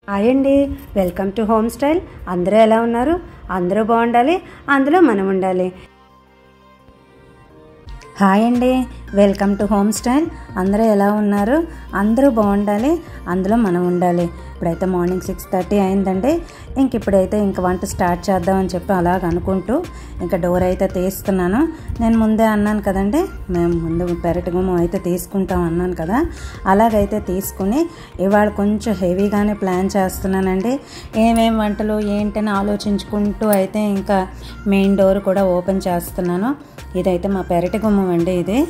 hi అండి welcome to home style అందరూ ఎలా ఉన్నారు అందరూ బాగుండాలి అందులో మనం ఉండాలి హాయ్ అండి వెల్కమ్ టు హోమ్ స్టైల్ అందరూ ఎలా ఉన్నారు అందరూ బాగుండాలి అందులో మనం ఉండాలి ఇప్పుడైతే మార్నింగ్ సిక్స్ థర్టీ అయిందండి ఇంక ఇప్పుడైతే ఇంక వంట స్టార్ట్ చేద్దామని చెప్పి అలాగ అనుకుంటూ ఇంకా డోర్ అయితే తీస్తున్నాను నేను ముందే అన్నాను కదండి మేము ముందు పెరటి గుమ్మం అయితే తీసుకుంటాం అన్నాను కదా అలాగైతే తీసుకుని ఇవాళ కొంచెం హెవీగానే ప్లాన్ చేస్తున్నానండి ఏమేం వంటలు ఏంటని ఆలోచించుకుంటూ అయితే ఇంకా మెయిన్ డోర్ కూడా ఓపెన్ చేస్తున్నాను ఇదైతే మా పెరటి గుమ్మం అండి ఇది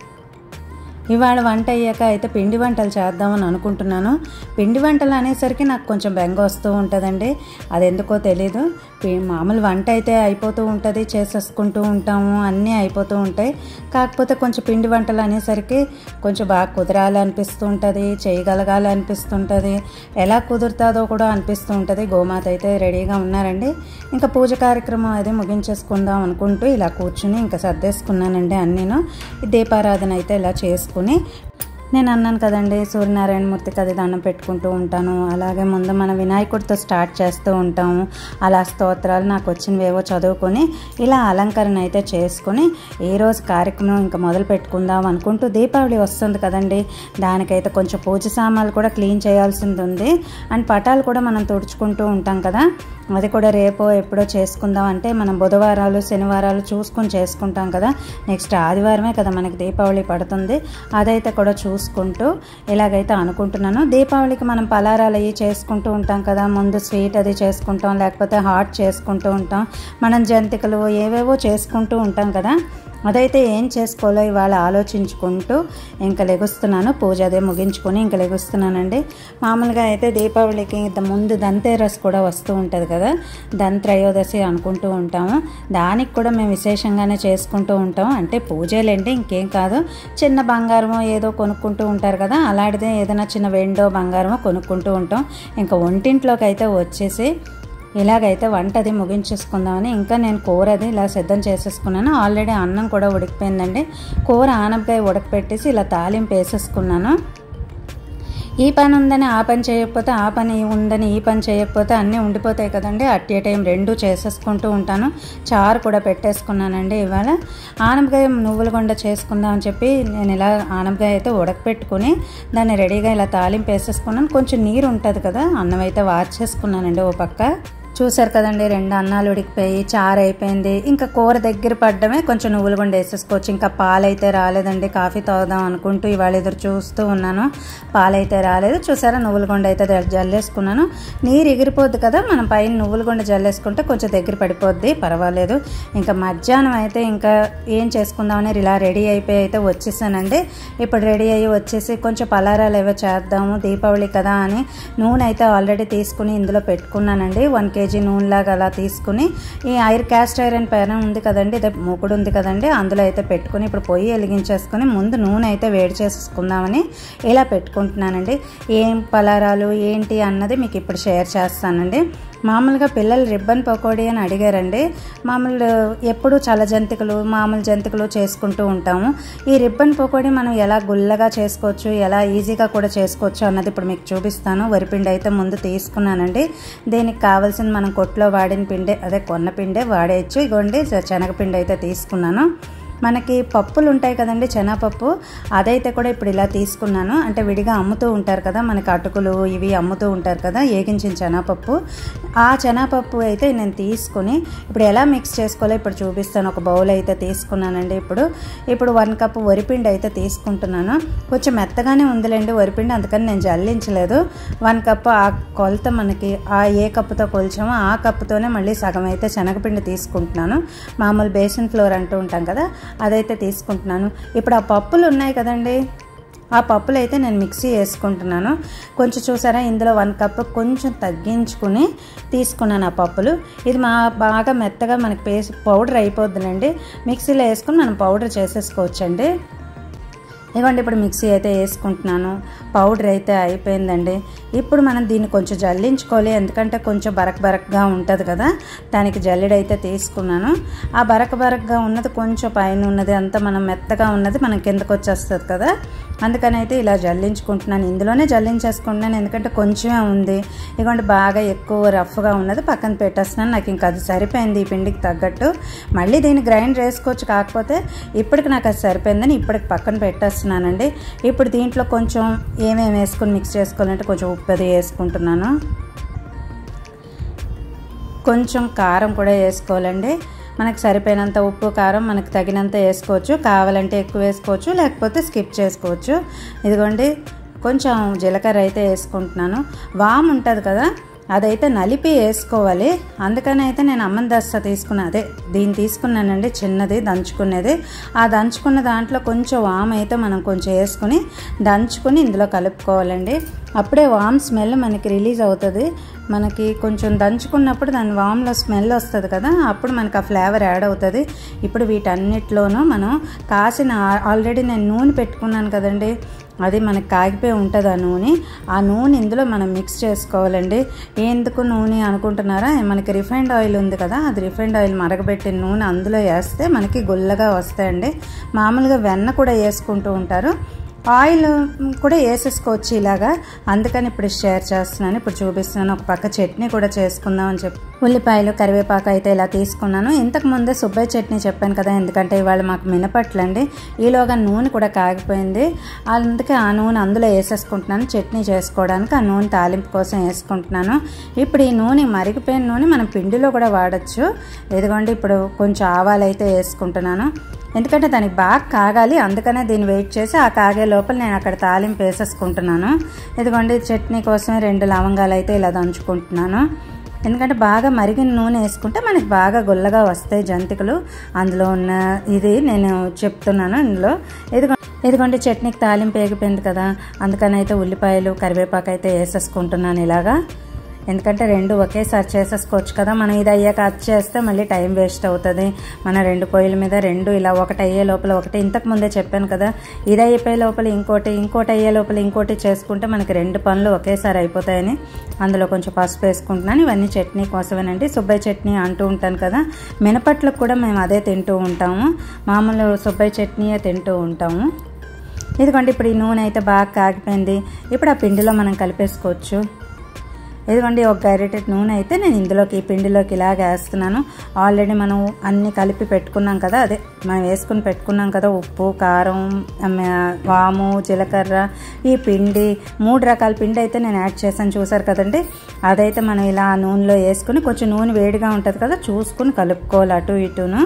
ఇవాళ వంట అయ్యాక అయితే పిండి వంటలు చేద్దామని అనుకుంటున్నాను పిండి వంటలు అనేసరికి నాకు కొంచెం బెంగ వస్తూ ఉంటుందండి అది ఎందుకో తెలీదు పి- మామూలు వంట అయితే అయిపోతూ ఉంటుంది చేసేసుకుంటూ ఉంటాము అన్నీ అయిపోతూ ఉంటాయి కాకపోతే కొంచెం పిండి వంటలు అనేసరికి కొంచెం బాగా కుదరాలి అనిపిస్తూ ఉంటుంది చేయగలగాలి అనిపిస్తుంటుంది ఎలా కుదురుతుందో కూడా అనిపిస్తూ ఉంటుంది గోమాత అయితే రెడీగా ఉన్నారండి ఇంకా పూజ కార్యక్రమం అది ముగించేసుకుందాం అనుకుంటూ ఇలా కూర్చుని ఇంకా సర్దేసుకున్నానండి అన్నీను ఈ దీపారాధన అయితే ఇలా చేసుకుని నేను అన్నాను కదండి సూర్యనారాయణ మూర్తికి అది దండం పెట్టుకుంటూ ఉంటాను అలాగే ముందు మన వినాయకుడితో స్టార్ట్ చేస్తూ ఉంటాము అలా స్తోత్రాలు నాకు వచ్చినవేవో చదువుకొని ఇలా అలంకరణ అయితే చేసుకుని ఏ రోజు కార్యక్రమం ఇంకా మొదలు పెట్టుకుందాం అనుకుంటూ దీపావళి వస్తుంది కదండి దానికైతే కొంచెం పూజ సామాన్లు కూడా క్లీన్ చేయాల్సింది ఉంది అండ్ పటాలు కూడా మనం తుడుచుకుంటూ ఉంటాం కదా అది కూడా రేపో ఎప్పుడో చేసుకుందాం అంటే మనం బుధవారాలు శనివారాలు చూసుకొని చేసుకుంటాం కదా నెక్స్ట్ ఆదివారమే కదా మనకి దీపావళి పడుతుంది అదైతే కూడా చూసుకుంటూ ఇలాగైతే అనుకుంటున్నాను దీపావళికి మనం పలారాలు అవి చేసుకుంటూ ఉంటాం కదా ముందు స్వీట్ అది చేసుకుంటాం లేకపోతే హాట్ చేసుకుంటూ ఉంటాం మనం జంతికలు ఏవేవో చేసుకుంటూ ఉంటాం కదా అదైతే ఏం చేసుకోవాలో ఇవాళ ఆలోచించుకుంటూ ఇంకా లెగుస్తున్నాను పూజ అదే ముగించుకొని ఇంకా లెగుస్తున్నానండి మామూలుగా అయితే దీపావళికి ఇంత ముందు దంతేరస్ కూడా వస్తూ ఉంటుంది కదా దంత్రయోదశి అనుకుంటూ ఉంటాము దానికి కూడా మేము విశేషంగానే చేసుకుంటూ ఉంటాం అంటే పూజలేంటి ఇంకేం కాదు చిన్న బంగారమో ఏదో కొనుక్కుంటూ ఉంటారు కదా అలాంటిదే ఏదైనా చిన్న వెండో బంగారమో కొనుక్కుంటూ ఉంటాం ఇంకా ఒంటింట్లోకి అయితే వచ్చేసి ఇలాగైతే వంట అది ముగించేసుకుందామని ఇంకా నేను కూర అది ఇలా సిద్ధం చేసేసుకున్నాను ఆల్రెడీ అన్నం కూడా ఉడికిపోయిందండి కూర ఆనపకాయ ఉడకపెట్టేసి ఇలా తాలింపు వేసేసుకున్నాను ఈ పని ఉందని ఆ పని చేయకపోతే ఆ పని ఉందని ఈ పని చేయకపోతే అన్నీ ఉండిపోతాయి కదండి అట్ ఏ టైం రెండు చేసేసుకుంటూ ఉంటాను చారు కూడా పెట్టేసుకున్నానండి ఇవాళ ఆనపకాయ నువ్వుల గుండ చేసుకుందామని చెప్పి నేను ఇలా ఆనపకాయ అయితే ఉడకపెట్టుకుని దాన్ని రెడీగా ఇలా తాలింపు వేసేసుకున్నాను కొంచెం నీరు ఉంటుంది కదా అన్నం అయితే వార్చేసుకున్నానండి ఓ పక్క చూసారు కదండి రెండు అన్నాలు ఉడికిపోయి చారు అయిపోయింది ఇంకా కూర దగ్గర పడ్డమే కొంచెం నువ్వులు గుండ వేసేసుకోవచ్చు ఇంకా పాలైతే రాలేదండి కాఫీ తాగుదాం అనుకుంటూ ఇవాళ ఎదురు చూస్తూ ఉన్నాను పాలైతే రాలేదు చూసారా నువ్వుల గుండ అయితే జ- జల్లేసుకున్నాను నీరు ఎగిరిపోద్ది కదా మనం పైన నువ్వుల గుండ జల్లేసుకుంటే కొంచెం దగ్గర పడిపోద్ది పర్వాలేదు ఇంకా మధ్యాహ్నం అయితే ఇంకా ఏం చేసుకుందామని ఇలా రెడీ అయిపోయి అయితే వచ్చేసానండి ఇప్పుడు రెడీ అయ్యి వచ్చేసి కొంచెం పలారాలు ఏవో చేద్దాము దీపావళి కదా అని నూనె అయితే ఆల్రెడీ తీసుకుని ఇందులో పెట్టుకున్నానండి వన్ కేజీ నూనెలాగా అలా తీసుకుని ఈ ఐర్ క్యాస్ట్ ఐరన్ పెనం ఉంది కదండి ఇదే మూకుడు ఉంది కదండి అందులో అయితే పెట్టుకుని ఇప్పుడు పొయ్యి వెలిగించేసుకుని ముందు నూనె అయితే వేడి చేసేసుకుందామని ఇలా పెట్టుకుంటున్నానండి ఏం పలారాలు ఏంటి అన్నది మీకు ఇప్పుడు షేర్ చేస్తానండి మామూలుగా పిల్లలు రిబ్బన్ పకోడీ అని అడిగారండి మామూలు ఎప్పుడు చల్ల జంతికలు మామూలు జంతికలు చేసుకుంటూ ఉంటాము ఈ రిబ్బన్ పకోడీ మనం ఎలా గుల్లగా చేసుకోవచ్చు ఎలా ఈజీగా కూడా చేసుకోవచ్చు అన్నది ఇప్పుడు మీకు చూపిస్తాను వరిపిండి అయితే ముందు తీసుకున్నానండి దీనికి కావాల్సిన మనం కొట్లో వాడిన పిండే అదే కొన్న పిండే వాడేయచ్చు ఇగోండి శనగపిండి అయితే తీసుకున్నాను మనకి పప్పులు ఉంటాయి కదండి శనగపప్పు అదైతే కూడా ఇప్పుడు ఇలా తీసుకున్నాను అంటే విడిగా అమ్ముతూ ఉంటారు కదా మనకి అటుకులు ఇవి అమ్ముతూ ఉంటారు కదా ఏగించిన శనగపప్పు ఆ శనగపప్పు అయితే నేను తీసుకుని ఇప్పుడు ఎలా మిక్స్ చేసుకోవాలో ఇప్పుడు చూపిస్తాను ఒక బౌల్ అయితే తీసుకున్నానండి ఇప్పుడు ఇప్పుడు వన్ కప్ వరిపిండి అయితే తీసుకుంటున్నాను కొంచెం మెత్తగానే ఉందిలేండి వరిపిండి అందుకని నేను జల్లించలేదు వన్ కప్ ఆ కొలత మనకి ఆ ఏ కప్పుతో కొలిచామో ఆ కప్పుతోనే మళ్ళీ సగం అయితే శనగపిండి తీసుకుంటున్నాను మామూలు బేసిన్ ఫ్లోర్ అంటూ ఉంటాం కదా అదైతే తీసుకుంటున్నాను ఇప్పుడు ఆ పప్పులు ఉన్నాయి కదండి ఆ పప్పులు అయితే నేను మిక్సీ వేసుకుంటున్నాను కొంచెం చూసారా ఇందులో వన్ కప్ కొంచెం తగ్గించుకుని తీసుకున్నాను ఆ పప్పులు ఇది మా బాగా మెత్తగా మనకి పేస్ట్ పౌడర్ అయిపోద్దునండి మిక్సీలో వేసుకుని మనం పౌడర్ చేసేసుకోవచ్చండి ఇవ్వండి ఇప్పుడు మిక్సీ అయితే వేసుకుంటున్నాను పౌడర్ అయితే అయిపోయిందండి ఇప్పుడు మనం దీన్ని కొంచెం జల్లించుకోవాలి ఎందుకంటే కొంచెం బరక్ బరక్గా ఉంటుంది కదా దానికి జల్లెడ అయితే తీసుకున్నాను ఆ బరక బరక్గా ఉన్నది కొంచెం పైన ఉన్నది అంతా మనం మెత్తగా ఉన్నది మనం కిందకు వచ్చేస్తుంది కదా అందుకని అయితే ఇలా జల్లించుకుంటున్నాను ఇందులోనే జల్లించేసుకుంటున్నాను ఎందుకంటే కొంచెమే ఉంది ఇదిగోండి బాగా ఎక్కువ రఫ్గా ఉన్నది పక్కన పెట్టేస్తున్నాను నాకు ఇంకా అది సరిపోయింది ఈ పిండికి తగ్గట్టు మళ్ళీ దీన్ని గ్రైండ్ వేసుకోవచ్చు కాకపోతే ఇప్పటికి నాకు అది సరిపోయిందని ఇప్పటికి పక్కన పెట్టేస్తున్నానండి ఇప్పుడు దీంట్లో కొంచెం ఏమేమి వేసుకొని మిక్స్ చేసుకోవాలంటే కొంచెం ఉప్పు అది వేసుకుంటున్నాను కొంచెం కారం కూడా వేసుకోవాలండి మనకు సరిపోయినంత ఉప్పు కారం మనకు తగినంత వేసుకోవచ్చు కావాలంటే ఎక్కువ వేసుకోవచ్చు లేకపోతే స్కిప్ చేసుకోవచ్చు ఇదిగోండి కొంచెం జీలకర్ర అయితే వేసుకుంటున్నాను వామ్ ఉంటుంది కదా అదైతే నలిపి వేసుకోవాలి అందుకని అయితే నేను అమ్మని దస్త తీసుకున్నా అదే దీన్ని తీసుకున్నానండి చిన్నది దంచుకునేది ఆ దంచుకున్న దాంట్లో కొంచెం వామ్ అయితే మనం కొంచెం వేసుకుని దంచుకుని ఇందులో కలుపుకోవాలండి అప్పుడే వామ్ స్మెల్ మనకి రిలీజ్ అవుతుంది మనకి కొంచెం దంచుకున్నప్పుడు దాని వామ్లో స్మెల్ వస్తుంది కదా అప్పుడు మనకి ఆ ఫ్లేవర్ యాడ్ అవుతుంది ఇప్పుడు వీటన్నిటిలోనూ మనం కాసిన ఆల్రెడీ నేను నూనె పెట్టుకున్నాను కదండి అది మనకి కాగిపోయి ఉంటుంది ఆ నూనె ఆ నూనె ఇందులో మనం మిక్స్ చేసుకోవాలండి ఎందుకు నూనె అనుకుంటున్నారా మనకి రిఫైండ్ ఆయిల్ ఉంది కదా అది రిఫైండ్ ఆయిల్ మరగబెట్టిన నూనె అందులో వేస్తే మనకి గుల్లగా వస్తాయండి మామూలుగా వెన్న కూడా వేసుకుంటూ ఉంటారు ఆయిల్ కూడా వేసేసుకోవచ్చు ఇలాగా అందుకని ఇప్పుడు షేర్ చేస్తున్నాను ఇప్పుడు చూపిస్తున్నాను ఒక పక్క చట్నీ కూడా చేసుకుందాం అని చెప్పి ఉల్లిపాయలు కరివేపాకు అయితే ఇలా తీసుకున్నాను ఇంతకు ముందే సుబ్బయ్య చట్నీ చెప్పాను కదా ఎందుకంటే ఇవాళ మాకు మినపట్లండి ఈలోగా నూనె కూడా కాగిపోయింది అందుకే ఆ నూనె అందులో వేసేసుకుంటున్నాను చట్నీ చేసుకోవడానికి ఆ నూనె తాలింపు కోసం వేసుకుంటున్నాను ఇప్పుడు ఈ నూనె మరిగిపోయిన నూనె మనం పిండిలో కూడా వాడచ్చు ఇదిగోండి ఇప్పుడు కొంచెం ఆవాలు అయితే వేసుకుంటున్నాను ఎందుకంటే దానికి బాగా కాగాలి అందుకనే దీన్ని వెయిట్ చేసి ఆ కాగే లోపల నేను అక్కడ తాలింపు వేసేసుకుంటున్నాను ఇదిగోండి చట్నీ కోసమే రెండు లవంగాలు అయితే ఇలా దంచుకుంటున్నాను ఎందుకంటే బాగా మరిగిన నూనె వేసుకుంటే మనకి బాగా గుల్లగా వస్తాయి జంతికలు అందులో ఉన్న ఇది నేను చెప్తున్నాను ఇందులో ఇదిగో ఇదిగోండి చట్నీకి తాలింపు వేగిపోయింది కదా అందుకని అయితే ఉల్లిపాయలు కరివేపాకు అయితే వేసేసుకుంటున్నాను ఇలాగా ఎందుకంటే రెండు ఒకేసారి చేసేసుకోవచ్చు కదా మనం ఇది అయ్యాక అది చేస్తే మళ్ళీ టైం వేస్ట్ అవుతుంది మన రెండు పొయ్యిల మీద రెండు ఇలా ఒకటి అయ్యే లోపల ఒకటి ఇంతకు ముందే చెప్పాను కదా ఇది అయిపోయే లోపల ఇంకోటి ఇంకోటి అయ్యే లోపల ఇంకోటి చేసుకుంటే మనకి రెండు పనులు ఒకేసారి అయిపోతాయని అందులో కొంచెం పసుపు వేసుకుంటున్నాను ఇవన్నీ చట్నీ కోసమేనండి సుబ్బయ్య చట్నీ అంటూ ఉంటాను కదా మినపట్లకు కూడా మేము అదే తింటూ ఉంటాము మామూలు సుబ్బయ్య చట్నీయే తింటూ ఉంటాము ఇదిగోండి ఇప్పుడు ఈ నూనె అయితే బాగా కాగిపోయింది ఇప్పుడు ఆ పిండిలో మనం కలిపేసుకోవచ్చు ఇదిగోండి ఒక గరిటె నూనె అయితే నేను ఇందులోకి ఈ పిండిలోకి ఇలాగ వేస్తున్నాను ఆల్రెడీ మనం అన్నీ కలిపి పెట్టుకున్నాం కదా అదే మనం వేసుకుని పెట్టుకున్నాం కదా ఉప్పు కారం వాము జీలకర్ర ఈ పిండి మూడు రకాల పిండి అయితే నేను యాడ్ చేశాను చూసారు కదండి అదైతే మనం ఇలా నూనెలో వేసుకుని కొంచెం నూనె వేడిగా ఉంటుంది కదా చూసుకుని కలుపుకోవాలి అటు ఇటును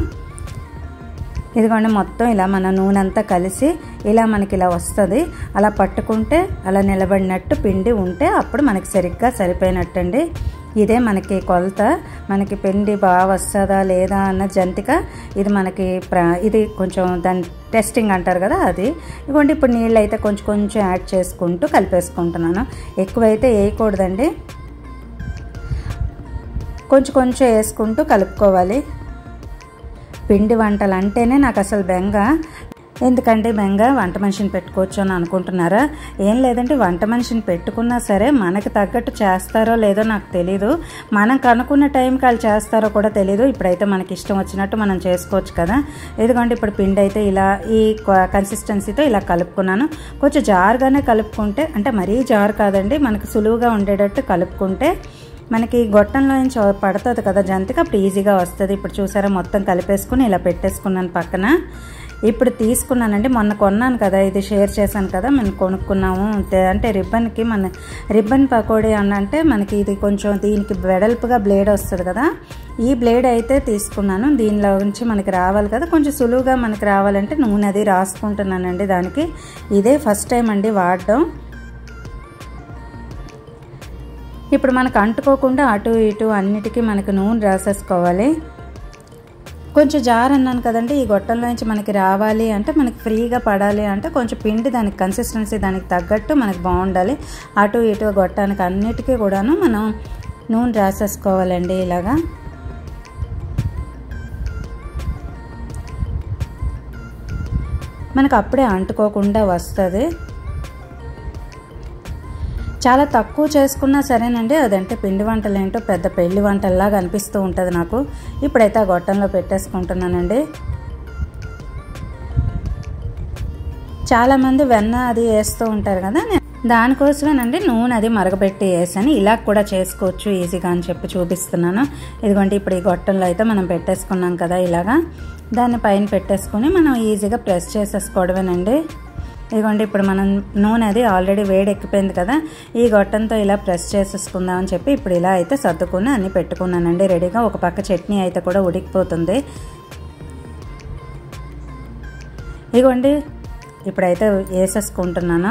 ఇదిగోండి మొత్తం ఇలా మన నూనె అంతా కలిసి ఇలా మనకి ఇలా వస్తుంది అలా పట్టుకుంటే అలా నిలబడినట్టు పిండి ఉంటే అప్పుడు మనకి సరిగ్గా సరిపోయినట్టండి ఇదే మనకి కొలత మనకి పిండి బాగా వస్తుందా లేదా అన్న జంతిక ఇది మనకి ఇది కొంచెం దాని టెస్టింగ్ అంటారు కదా అది ఇదిగోండి ఇప్పుడు నీళ్ళు అయితే కొంచెం కొంచెం యాడ్ చేసుకుంటూ కలిపేసుకుంటున్నాను ఎక్కువైతే వేయకూడదండి కొంచెం కొంచెం వేసుకుంటూ కలుపుకోవాలి పిండి వంటలు అంటేనే నాకు అసలు బెంగ ఎందుకంటే బెంగ వంట మనిషిని పెట్టుకోవచ్చు అని అనుకుంటున్నారా ఏం లేదంటే వంట మనిషిని పెట్టుకున్నా సరే మనకి తగ్గట్టు చేస్తారో లేదో నాకు తెలీదు మనం కనుక్కున్న టైంకి వాళ్ళు చేస్తారో కూడా తెలీదు ఇప్పుడైతే మనకి ఇష్టం వచ్చినట్టు మనం చేసుకోవచ్చు కదా ఎందుకంటే ఇప్పుడు పిండి అయితే ఇలా ఈ కన్సిస్టెన్సీతో ఇలా కలుపుకున్నాను కొంచెం జారుగానే కలుపుకుంటే అంటే మరీ జారు కాదండి మనకు సులువుగా ఉండేటట్టు కలుపుకుంటే మనకి గొట్టంలో నుంచి పడుతుంది కదా జంతిక అప్పుడు ఈజీగా వస్తుంది ఇప్పుడు చూసారా మొత్తం కలిపేసుకుని ఇలా పెట్టేసుకున్నాను పక్కన ఇప్పుడు తీసుకున్నానండి మొన్న కొన్నాను కదా ఇది షేర్ చేశాను కదా మనం కొనుక్కున్నాము అంటే రిబ్బన్కి మన రిబ్బన్ పకోడీ అని అంటే మనకి ఇది కొంచెం దీనికి వెడల్పుగా బ్లేడ్ వస్తుంది కదా ఈ బ్లేడ్ అయితే తీసుకున్నాను దీనిలో నుంచి మనకి రావాలి కదా కొంచెం సులువుగా మనకి రావాలంటే నూనె అది రాసుకుంటున్నానండి దానికి ఇదే ఫస్ట్ టైం అండి వాడడం ఇప్పుడు మనకు అంటుకోకుండా అటు ఇటు అన్నిటికీ మనకు నూనె రాసేసుకోవాలి కొంచెం జార్ అన్నాను కదండి ఈ గొట్టంలో నుంచి మనకి రావాలి అంటే మనకి ఫ్రీగా పడాలి అంటే కొంచెం పిండి దానికి కన్సిస్టెన్సీ దానికి తగ్గట్టు మనకి బాగుండాలి అటు ఇటు గొట్టానికి అన్నిటికీ కూడాను మనం నూనె రాసేసుకోవాలండి ఇలాగా మనకు అప్పుడే అంటుకోకుండా వస్తుంది చాలా తక్కువ చేసుకున్నా సరేనండి అదంటే పిండి వంటలు ఏంటో పెద్ద పెళ్లి వంటల్లాగా అనిపిస్తూ ఉంటుంది నాకు ఇప్పుడైతే ఆ గొట్టంలో పెట్టేసుకుంటున్నానండి చాలామంది వెన్న అది వేస్తూ ఉంటారు కదా నేను దానికోసమేనండి నూనె అది మరగబెట్టి వేసాను ఇలా కూడా చేసుకోవచ్చు ఈజీగా అని చెప్పి చూపిస్తున్నాను ఇదిగోండి ఇప్పుడు ఈ గొట్టంలో అయితే మనం పెట్టేసుకున్నాం కదా ఇలాగా దాన్ని పైన పెట్టేసుకుని మనం ఈజీగా ప్రెస్ చేసేసుకోవడమేనండి ఇదిగోండి ఇప్పుడు మనం నూనె అది ఆల్రెడీ వేడి ఎక్కిపోయింది కదా ఈ గొట్టంతో ఇలా ప్రెస్ చేసేసుకుందాం అని చెప్పి ఇప్పుడు ఇలా అయితే సర్దుకుని అన్ని పెట్టుకున్నానండి రెడీగా ఒక పక్క చట్నీ అయితే కూడా ఉడికిపోతుంది ఇదిగోండి ఇప్పుడైతే వేసేసుకుంటున్నాను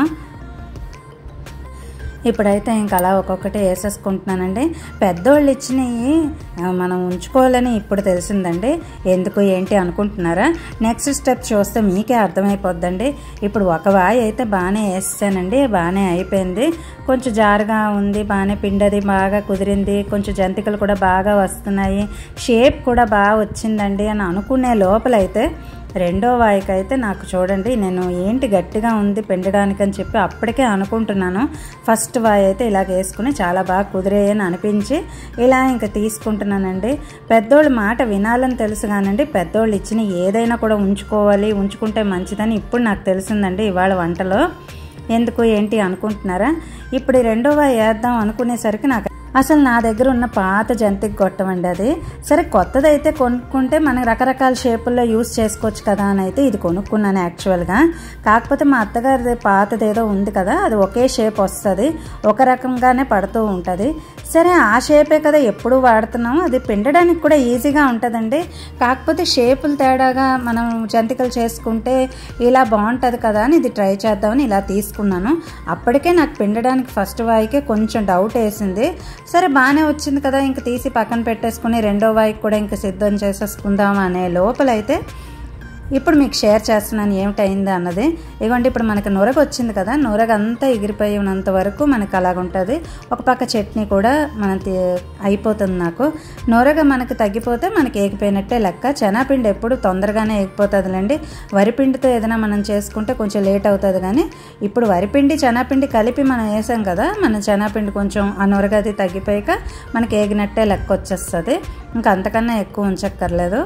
ఇప్పుడైతే ఇంకా అలా ఒక్కొక్కటి వేసేసుకుంటున్నానండి పెద్దోళ్ళు ఇచ్చినవి మనం ఉంచుకోవాలని ఇప్పుడు తెలిసిందండి ఎందుకు ఏంటి అనుకుంటున్నారా నెక్స్ట్ స్టెప్ చూస్తే మీకే అర్థమైపోద్దండి ఇప్పుడు ఒక వాయి అయితే బాగానే వేసానండి బాగానే అయిపోయింది కొంచెం జారుగా ఉంది బాగానే పిండది బాగా కుదిరింది కొంచెం జంతికలు కూడా బాగా వస్తున్నాయి షేప్ కూడా బాగా వచ్చిందండి అని అనుకునే లోపలైతే రెండో వాయికి అయితే నాకు చూడండి నేను ఏంటి గట్టిగా ఉంది పిండడానికి అని చెప్పి అప్పటికే అనుకుంటున్నాను ఫస్ట్ వాయి అయితే ఇలాగ వేసుకుని చాలా బాగా కుదిరేయని అనిపించి ఇలా ఇంకా తీసుకుంటున్నానండి పెద్దోళ్ళ మాట వినాలని తెలుసు కానండి పెద్దోళ్ళు ఇచ్చిన ఏదైనా కూడా ఉంచుకోవాలి ఉంచుకుంటే మంచిదని ఇప్పుడు నాకు తెలిసిందండి ఇవాళ వంటలో ఎందుకు ఏంటి అనుకుంటున్నారా ఇప్పుడు ఈ రెండో వాయి వేద్దాం అనుకునేసరికి నాకు అసలు నా దగ్గర ఉన్న పాత జంతికి గొట్టం అండి అది సరే కొత్తది అయితే కొనుక్కుంటే మనం రకరకాల షేపుల్లో యూస్ చేసుకోవచ్చు కదా అని అయితే ఇది కొనుక్కున్నాను యాక్చువల్గా కాకపోతే మా అత్తగారిది పాతది ఏదో ఉంది కదా అది ఒకే షేప్ వస్తుంది ఒక రకంగానే పడుతూ ఉంటుంది సరే ఆ షేపే కదా ఎప్పుడు వాడుతున్నాం అది పిండడానికి కూడా ఈజీగా ఉంటుందండి కాకపోతే షేపులు తేడాగా మనం జంతికలు చేసుకుంటే ఇలా బాగుంటుంది కదా అని ఇది ట్రై చేద్దామని ఇలా తీసుకున్నాను అప్పటికే నాకు పిండడానికి ఫస్ట్ వాయికే కొంచెం డౌట్ వేసింది సరే బాగానే వచ్చింది కదా ఇంక తీసి పక్కన పెట్టేసుకుని రెండో వాయికి కూడా ఇంక సిద్ధం చేసేసుకుందాం అనే లోపలైతే ఇప్పుడు మీకు షేర్ చేస్తున్నాను ఏమిటైంది అన్నది ఇదిగోండి ఇప్పుడు మనకి నొరగ వచ్చింది కదా నొరగ అంతా ఎగిరిపోయినంత వరకు మనకు అలాగుంటుంది ఒక పక్క చట్నీ కూడా మన అయిపోతుంది నాకు నొరగ మనకి తగ్గిపోతే మనకి ఏగిపోయినట్టే లెక్క చెనాపిండి ఎప్పుడు తొందరగానే ఏగిపోతుందిలేండి వరిపిండితో ఏదైనా మనం చేసుకుంటే కొంచెం లేట్ అవుతుంది కానీ ఇప్పుడు వరిపిండి చెనాపిండి కలిపి మనం వేసాం కదా మన చెనాపిండి కొంచెం ఆ నొరగ అది తగ్గిపోయాక మనకి ఏగినట్టే లెక్క వచ్చేస్తుంది ఇంకా అంతకన్నా ఎక్కువ ఉంచక్కర్లేదు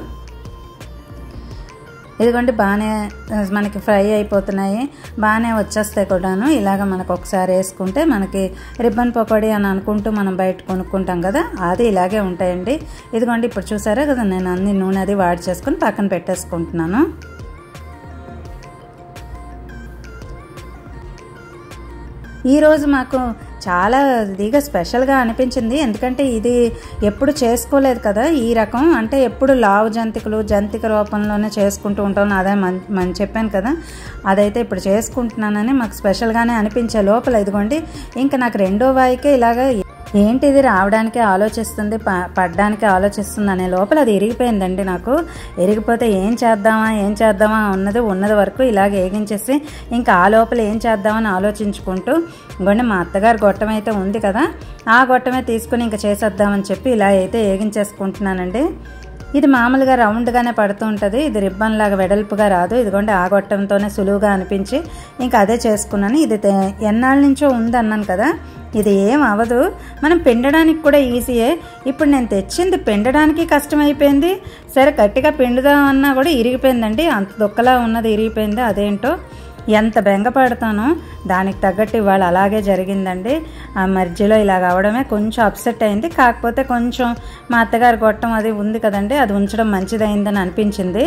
ఇదిగోండి బాగానే మనకి ఫ్రై అయిపోతున్నాయి బాగానే వచ్చేస్తాయి కూడాను ఇలాగ మనకు ఒకసారి వేసుకుంటే మనకి రిబ్బన్ పకోడీ అని అనుకుంటూ మనం బయట కొనుక్కుంటాం కదా అది ఇలాగే ఉంటాయండి ఇదిగోండి ఇప్పుడు చూసారా కదా నేను అన్ని నూనె అది వాడి చేసుకుని పక్కన పెట్టేసుకుంటున్నాను ఈరోజు మాకు చాలా ఇదిగా స్పెషల్గా అనిపించింది ఎందుకంటే ఇది ఎప్పుడు చేసుకోలేదు కదా ఈ రకం అంటే ఎప్పుడు లావు జంతికలు జంతిక రూపంలోనే చేసుకుంటూ ఉంటాం అదే మన చెప్పాను కదా అదైతే ఇప్పుడు చేసుకుంటున్నానని మాకు స్పెషల్గానే అనిపించే లోపల ఇదిగోండి ఇంకా నాకు రెండో వాయికే ఇలాగ ఏంటిది రావడానికి ఆలోచిస్తుంది పడ్డానికి ఆలోచిస్తుంది అనే లోపల అది ఇరిగిపోయిందండి నాకు ఇరిగిపోతే ఏం చేద్దామా ఏం చేద్దామా ఉన్నది ఉన్నది వరకు ఇలాగ ఏగించేసి ఇంకా ఆ లోపల ఏం చేద్దామని ఆలోచించుకుంటూ ఇంకోండి మా అత్తగారు గొట్టం అయితే ఉంది కదా ఆ గొట్టమే తీసుకుని ఇంకా చేసేద్దామని చెప్పి ఇలా అయితే ఏగించేసుకుంటున్నానండి ఇది మామూలుగా రౌండ్గానే పడుతూ ఉంటుంది ఇది రిబ్బన్ లాగా వెడల్పుగా రాదు ఇదిగోండి ఆ గొట్టంతోనే సులువుగా అనిపించి ఇంకా అదే చేసుకున్నాను ఇది ఎన్నాళ్ళ నుంచో ఉంది అన్నాను కదా ఇది ఏం అవ్వదు మనం పిండడానికి కూడా ఈజీయే ఇప్పుడు నేను తెచ్చింది పిండడానికి కష్టమైపోయింది సరే గట్టిగా పిండుదామన్నా కూడా ఇరిగిపోయిందండి అంత దుక్కలా ఉన్నది ఇరిగిపోయింది అదేంటో ఎంత బెంగపడతానో దానికి తగ్గట్టు ఇవాళ అలాగే జరిగిందండి ఆ మధ్యలో ఇలాగ అవడమే కొంచెం అప్సెట్ అయింది కాకపోతే కొంచెం మా అత్తగారి గొట్టం అది ఉంది కదండి అది ఉంచడం మంచిదైందని అనిపించింది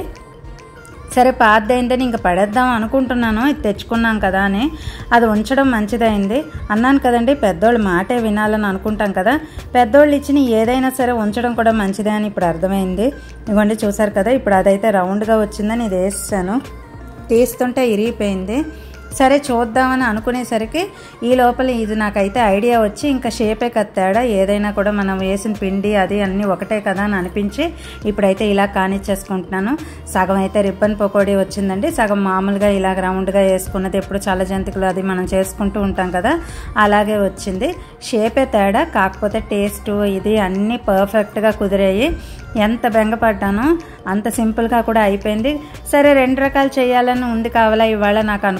సరే పాతదైందని ఇంక పడేద్దాం అనుకుంటున్నాను ఇది తెచ్చుకున్నాం కదా అని అది ఉంచడం మంచిదైంది అన్నాను కదండి పెద్దోళ్ళు మాటే వినాలని అనుకుంటాం కదా పెద్దోళ్ళు ఇచ్చిన ఏదైనా సరే ఉంచడం కూడా మంచిదే అని ఇప్పుడు అర్థమైంది ఇవ్వండి చూసారు కదా ఇప్పుడు అదైతే రౌండ్గా వచ్చిందని ఇది వేసాను తీస్తుంటే ఇరిగిపోయింది సరే చూద్దామని అనుకునేసరికి ఈ లోపల ఇది నాకైతే ఐడియా వచ్చి ఇంకా షేపే కత్తాడా ఏదైనా కూడా మనం వేసిన పిండి అది అన్నీ ఒకటే కదా అని అనిపించి ఇప్పుడైతే ఇలా కానిచ్చేసుకుంటున్నాను సగం అయితే రిబ్బన్ పకోడీ వచ్చిందండి సగం మామూలుగా ఇలాగ రౌండ్గా వేసుకున్నది ఎప్పుడు చల్ల జంతికలు అది మనం చేసుకుంటూ ఉంటాం కదా అలాగే వచ్చింది షేపే తేడా కాకపోతే టేస్ట్ ఇది అన్నీ పర్ఫెక్ట్గా కుదిరాయి ఎంత బెంగపడ్డానో అంత సింపుల్గా కూడా అయిపోయింది సరే రెండు రకాలు చేయాలని ఉంది కావాలా ఇవాళ నాకు అనుకుంటూ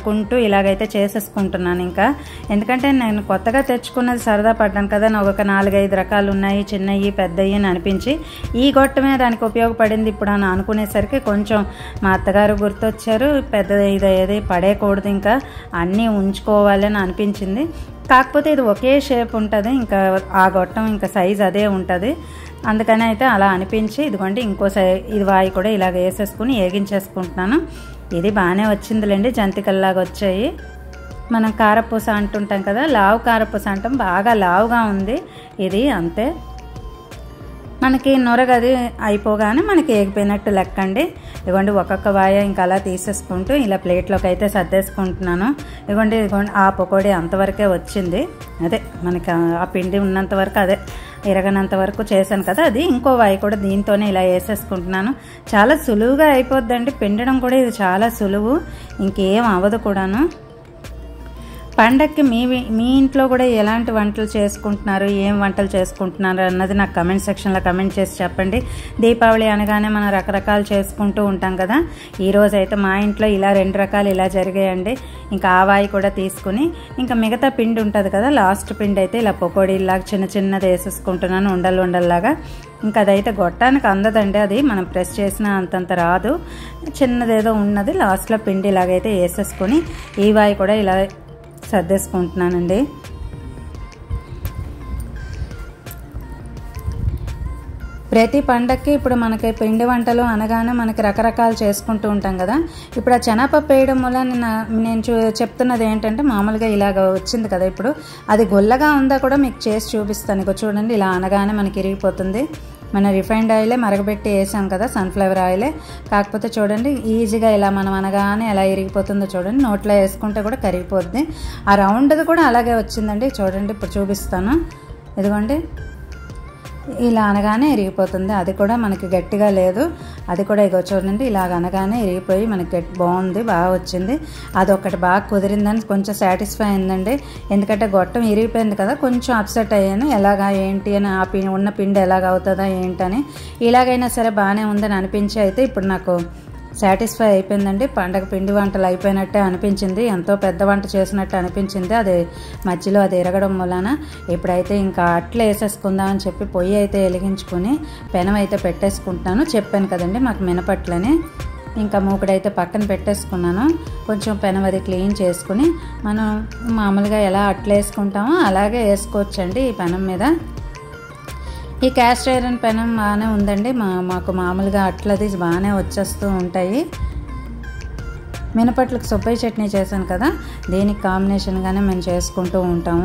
ఇలాగైతే చేసేసుకుంటున్నాను ఇంకా ఎందుకంటే నేను కొత్తగా తెచ్చుకున్నది సరదా పడ్డాను కదా నాకు ఒక నాలుగైదు రకాలు ఉన్నాయి చిన్నవి పెద్దవి అని అనిపించి ఈ గొట్టమే దానికి ఉపయోగపడింది ఇప్పుడు అని అనుకునేసరికి కొంచెం మా అత్తగారు గుర్తొచ్చారు పెద్ద ఇది ఏది పడేయకూడదు ఇంకా అన్నీ ఉంచుకోవాలని అనిపించింది కాకపోతే ఇది ఒకే షేప్ ఉంటుంది ఇంకా ఆ గొట్టం ఇంకా సైజ్ అదే ఉంటుంది అందుకని అయితే అలా అనిపించి ఇదిగోండి ఇంకో సై ఇది వాయి కూడా ఇలాగ వేసేసుకుని ఏగించేసుకుంటున్నాను ఇది బాగానే వచ్చిందిలేండి జంతికల్లాగా వచ్చాయి మనం కారపూస అంటుంటాం కదా లావు కారపూస అంటాం బాగా లావుగా ఉంది ఇది అంతే మనకి నొరగది అయిపోగానే మనకి ఏగిపోయినట్టు లెక్కండి ఇదిగోండి ఒక్కొక్క వాయ ఇంకా అలా తీసేసుకుంటూ ఇలా ప్లేట్లోకి అయితే సర్దేసుకుంటున్నాను ఇదిగోండి ఇదిగోండి ఆ పకోడీ అంతవరకే వచ్చింది అదే మనకి ఆ పిండి ఉన్నంత వరకు అదే ఇరగనంత వరకు చేశాను కదా అది ఇంకో వాయి కూడా దీంతోనే ఇలా వేసేసుకుంటున్నాను చాలా సులువుగా అయిపోద్దండి పిండడం కూడా ఇది చాలా సులువు ఇంకేం అవ్వదు కూడాను పండక్కి మీ మీ ఇంట్లో కూడా ఎలాంటి వంటలు చేసుకుంటున్నారు ఏం వంటలు చేసుకుంటున్నారు అన్నది నాకు కమెంట్ సెక్షన్లో కమెంట్ చేసి చెప్పండి దీపావళి అనగానే మనం రకరకాలు చేసుకుంటూ ఉంటాం కదా ఈరోజు అయితే మా ఇంట్లో ఇలా రెండు రకాలు ఇలా జరిగాయండి ఇంకా ఆవాయి కూడా తీసుకుని ఇంకా మిగతా పిండి ఉంటుంది కదా లాస్ట్ పిండి అయితే ఇలా పకోడీలాగా చిన్న చిన్నది వేసేసుకుంటున్నాను ఉండలు ఉండల్లాగా ఇంకా అదైతే గొట్టానికి అందదండి అది మనం ప్రెస్ చేసినా అంతంత రాదు చిన్నదేదో ఉన్నది లాస్ట్లో పిండి ఇలాగైతే వేసేసుకొని ఈ వాయి కూడా ఇలా సర్దేసుకుంటున్నానండి ప్రతి పండక్కి ఇప్పుడు మనకి పిండి వంటలు అనగానే మనకి రకరకాలు చేసుకుంటూ ఉంటాం కదా ఇప్పుడు ఆ శనగపప్పు వేయడం వల్ల నేను నేను చూ చెప్తున్నది ఏంటంటే మామూలుగా ఇలాగ వచ్చింది కదా ఇప్పుడు అది గొల్లగా ఉందా కూడా మీకు చేసి చూపిస్తాను ఇక చూడండి ఇలా అనగానే మనకి ఇరిగిపోతుంది మన రిఫైండ్ ఆయిలే మరగబెట్టి వేసాం కదా సన్ఫ్లవర్ ఆయిలే కాకపోతే చూడండి ఈజీగా ఇలా మనం అనగానే ఎలా ఇరిగిపోతుందో చూడండి నోట్లో వేసుకుంటే కూడా కరిగిపోద్ది ఆ రౌండ్ది కూడా అలాగే వచ్చిందండి చూడండి ఇప్పుడు చూపిస్తాను ఇదిగోండి ఇలా అనగానే ఇరిగిపోతుంది అది కూడా మనకి గట్టిగా లేదు అది కూడా ఇగో చూడండి ఇలాగ అనగానే ఇరిగిపోయి మనకి గట్టి బాగుంది బాగా వచ్చింది అదొకటి బాగా కుదిరిందని కొంచెం సాటిస్ఫై అయిందండి ఎందుకంటే గొట్టం ఇరిగిపోయింది కదా కొంచెం అప్సెట్ అయ్యాను ఎలాగా ఏంటి అని ఆ పిండి ఉన్న పిండి ఎలాగ అవుతుందా ఏంటని ఇలాగైనా సరే బాగానే ఉందని అనిపించి అయితే ఇప్పుడు నాకు సాటిస్ఫై అయిపోయిందండి పండగ పిండి వంటలు అయిపోయినట్టే అనిపించింది ఎంతో పెద్ద వంట చేసినట్టు అనిపించింది అది మధ్యలో అది ఎరగడం వలన ఇప్పుడైతే ఇంకా అట్లా వేసేసుకుందాం అని చెప్పి పొయ్యి అయితే వెలిగించుకొని పెనం అయితే పెట్టేసుకుంటున్నాను చెప్పాను కదండి మాకు మినపట్లని ఇంకా మూకుడైతే పక్కన పెట్టేసుకున్నాను కొంచెం పెనం అది క్లీన్ చేసుకుని మనం మామూలుగా ఎలా అట్లా వేసుకుంటామో అలాగే వేసుకోవచ్చండి ఈ పెనం మీద ఈ క్యాస్ట్ ఐరన్ పెనం బాగానే ఉందండి మా మాకు మామూలుగా అట్లది బాగానే వచ్చేస్తూ ఉంటాయి మినపట్లకు సుబ్బయ్య చట్నీ చేశాను కదా దీనికి కాంబినేషన్గానే మేము చేసుకుంటూ ఉంటాము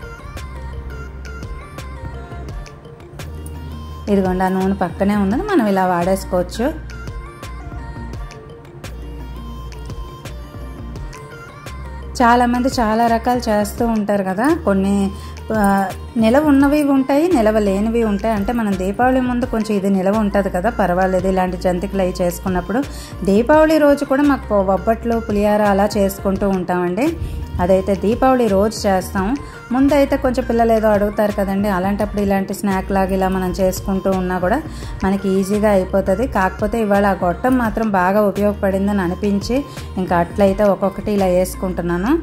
ఇదిగోండి ఆ నూనె పక్కనే ఉన్నది మనం ఇలా వాడేసుకోవచ్చు చాలామంది చాలా రకాలు చేస్తూ ఉంటారు కదా కొన్ని నిలవ ఉన్నవి ఉంటాయి నిలవ లేనివి ఉంటాయి అంటే మనం దీపావళి ముందు కొంచెం ఇది నిలవ ఉంటుంది కదా పర్వాలేదు ఇలాంటి జంతికలు అవి చేసుకున్నప్పుడు దీపావళి రోజు కూడా మాకు బొబ్బట్లు పులిహార అలా చేసుకుంటూ ఉంటామండి అదైతే దీపావళి రోజు చేస్తాం ముందు అయితే కొంచెం పిల్లలు ఏదో అడుగుతారు కదండి అలాంటప్పుడు ఇలాంటి స్నాక్ లాగా ఇలా మనం చేసుకుంటూ ఉన్నా కూడా మనకి ఈజీగా అయిపోతుంది కాకపోతే ఇవాళ ఆ గొట్టం మాత్రం బాగా ఉపయోగపడిందని అనిపించి ఇంకా అట్లయితే ఒక్కొక్కటి ఇలా వేసుకుంటున్నాను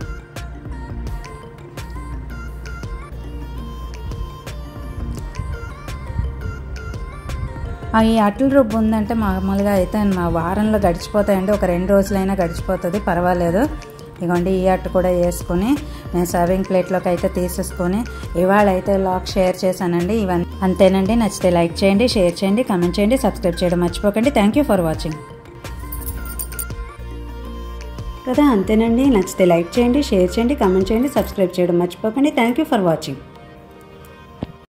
ఈ అట్ల రుబ్బు ఉందంటే మామూలుగా అయితే మా వారంలో గడిచిపోతాయండి ఒక రెండు రోజులైనా గడిచిపోతుంది పర్వాలేదు ఇదిగోండి ఈ అట్టు కూడా వేసుకొని నేను సర్వింగ్ ప్లేట్లోకి అయితే తీసేసుకొని ఇవాళ అయితే లాక్ షేర్ చేశానండి ఇవన్నీ అంతేనండి నచ్చితే లైక్ చేయండి షేర్ చేయండి కమెంట్ చేయండి సబ్స్క్రైబ్ చేయడం మర్చిపోకండి థ్యాంక్ యూ ఫర్ వాచింగ్ కదా అంతేనండి నచ్చితే లైక్ చేయండి షేర్ చేయండి కమెంట్ చేయండి సబ్స్క్రైబ్ చేయడం మర్చిపోకండి థ్యాంక్ యూ ఫర్ వాచింగ్